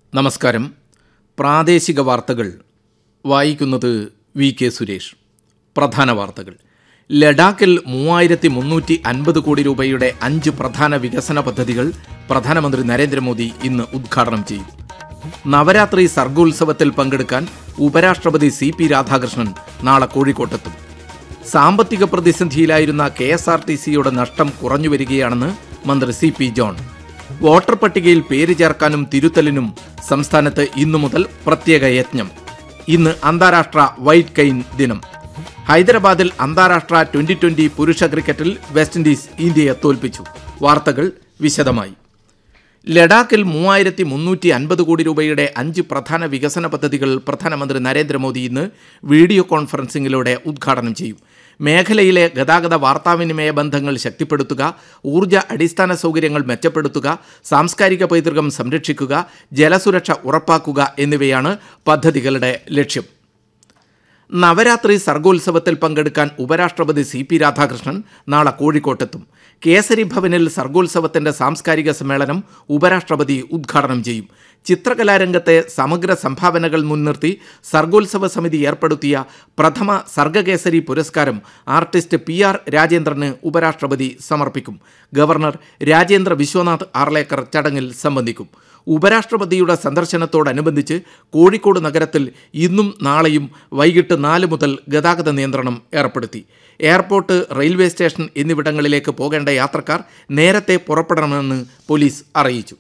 നമസ്കാരം പ്രാദേശിക വാർത്തകൾ വായിക്കുന്നത് വി കെ സുരേഷ് പ്രധാന വാർത്തകൾ ലഡാക്കിൽ മൂവായിരത്തി മുന്നൂറ്റി അൻപത് കോടി രൂപയുടെ അഞ്ച് പ്രധാന വികസന പദ്ധതികൾ പ്രധാനമന്ത്രി നരേന്ദ്രമോദി ഇന്ന് ഉദ്ഘാടനം ചെയ്യും നവരാത്രി സർഗോത്സവത്തിൽ പങ്കെടുക്കാൻ ഉപരാഷ്ട്രപതി സി പി രാധാകൃഷ്ണൻ നാളെ കോഴിക്കോട്ടെത്തും സാമ്പത്തിക പ്രതിസന്ധിയിലായിരുന്ന കെ എസ് ആർ ടി സിയുടെ നഷ്ടം കുറഞ്ഞു വരികയാണെന്ന് മന്ത്രി സി പി ജോൺ വോട്ടർ പട്ടികയിൽ പേര് ചേർക്കാനും തിരുത്തലിനും സംസ്ഥാനത്ത് ഇന്നു മുതൽ പ്രത്യേക യജ്ഞം ഇന്ന് അന്താരാഷ്ട്ര വൈറ്റ് കെയിൻ ദിനം ഹൈദരാബാദിൽ അന്താരാഷ്ട്ര ട്വന്റി ട്വന്റി പുരുഷ ക്രിക്കറ്റിൽ വെസ്റ്റ് ഇൻഡീസ് ഇന്ത്യയെ തോൽപ്പിച്ചു വാർത്തകൾ വിശദമായി ലഡാക്കിൽ മൂവായിരത്തി മുന്നൂറ്റി അൻപത് കോടി രൂപയുടെ അഞ്ച് പ്രധാന വികസന പദ്ധതികൾ പ്രധാനമന്ത്രി നരേന്ദ്രമോദി ഇന്ന് വീഡിയോ കോൺഫറൻസിംഗിലൂടെ ഉദ്ഘാടനം ചെയ്യും മേഖലയിലെ ഗതാഗത വാർത്താവിനിമയ ബന്ധങ്ങൾ ശക്തിപ്പെടുത്തുക ഊർജ്ജ അടിസ്ഥാന സൗകര്യങ്ങൾ മെച്ചപ്പെടുത്തുക സാംസ്കാരിക പൈതൃകം സംരക്ഷിക്കുക ജലസുരക്ഷ ഉറപ്പാക്കുക എന്നിവയാണ് പദ്ധതികളുടെ ലക്ഷ്യം നവരാത്രി സർഗോത്സവത്തിൽ പങ്കെടുക്കാൻ ഉപരാഷ്ട്രപതി സി പി രാധാകൃഷ്ണൻ നാളെ കോഴിക്കോട്ടെത്തും കേസരി ഭവനിൽ സർഗോത്സവത്തിന്റെ സാംസ്കാരിക സമ്മേളനം ഉപരാഷ്ട്രപതി ഉദ്ഘാടനം ചെയ്യും ചിത്രകലാരംഗത്തെ സമഗ്ര സംഭാവനകൾ മുൻനിർത്തി സർഗോത്സവ സമിതി ഏർപ്പെടുത്തിയ പ്രഥമ സർഗകേസരി പുരസ്കാരം ആർട്ടിസ്റ്റ് പി ആർ രാജേന്ദ്രന് ഉപരാഷ്ട്രപതി സമർപ്പിക്കും ഗവർണർ രാജേന്ദ്ര വിശ്വനാഥ് ആർലേക്കർ ചടങ്ങിൽ സംബന്ധിക്കും ഉപരാഷ്ട്രപതിയുടെ സന്ദർശനത്തോടനുബന്ധിച്ച് കോഴിക്കോട് നഗരത്തിൽ ഇന്നും നാളെയും വൈകിട്ട് നാല് മുതൽ ഗതാഗത നിയന്ത്രണം ഏർപ്പെടുത്തി എയർപോർട്ട് റെയിൽവേ സ്റ്റേഷൻ എന്നിവിടങ്ങളിലേക്ക് പോകേണ്ട യാത്രക്കാർ നേരത്തെ പുറപ്പെടണമെന്ന് പോലീസ് അറിയിച്ചു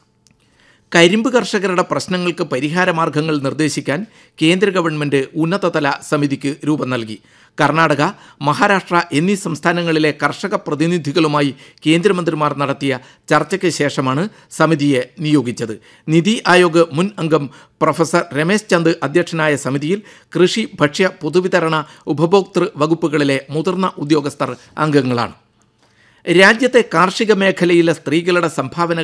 കരിമ്പ് കർഷകരുടെ പ്രശ്നങ്ങൾക്ക് പരിഹാരമാർഗങ്ങൾ നിർദ്ദേശിക്കാൻ കേന്ദ്ര ഗവൺമെന്റ് ഉന്നതതല സമിതിക്ക് രൂപം നൽകി കർണാടക മഹാരാഷ്ട്ര എന്നീ സംസ്ഥാനങ്ങളിലെ കർഷക പ്രതിനിധികളുമായി കേന്ദ്രമന്ത്രിമാർ നടത്തിയ ചർച്ചയ്ക്ക് ശേഷമാണ് സമിതിയെ നിയോഗിച്ചത് നിതി ആയോഗ് മുൻ അംഗം പ്രൊഫസർ രമേശ് ചന്ദ് അധ്യക്ഷനായ സമിതിയിൽ കൃഷി ഭക്ഷ്യ പൊതുവിതരണ ഉപഭോക്തൃ വകുപ്പുകളിലെ മുതിർന്ന ഉദ്യോഗസ്ഥർ അംഗങ്ങളാണ് രാജ്യത്തെ കാർഷിക മേഖലയിലെ സ്ത്രീകളുടെ സംഭാവനകൾ